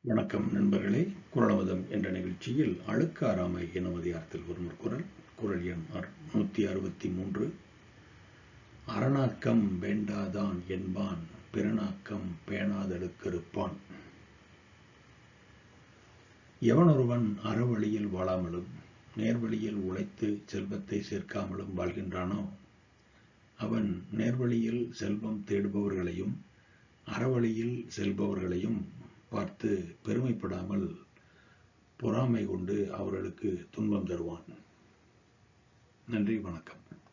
வணக்கம் நண்பர்களே குரலவதம் என்ற நிகழ்ச்சியில் அழுக்காராமை எனும் அதிகாரத்தில் வரும் ஒரு குரல் குரல் எண் நூற்றி அறுபத்தி மூன்று அரணாக்கம் வேண்டாதான் என்பான் பிறனாக்கம் பேணாதழுக்கிருப்பான் எவனொருவன் அறவழியில் வாழாமலும் நேர்வழியில் உழைத்து செல்வத்தை சேர்க்காமலும் வாழ்கின்றானோ அவன் நேர்வழியில் செல்வம் தேடுபவர்களையும் அறவழியில் செல்பவர்களையும் பார்த்து பெருமைப்படாமல் பொறாமை கொண்டு அவர்களுக்கு துன்பம் தருவான் நன்றி வணக்கம்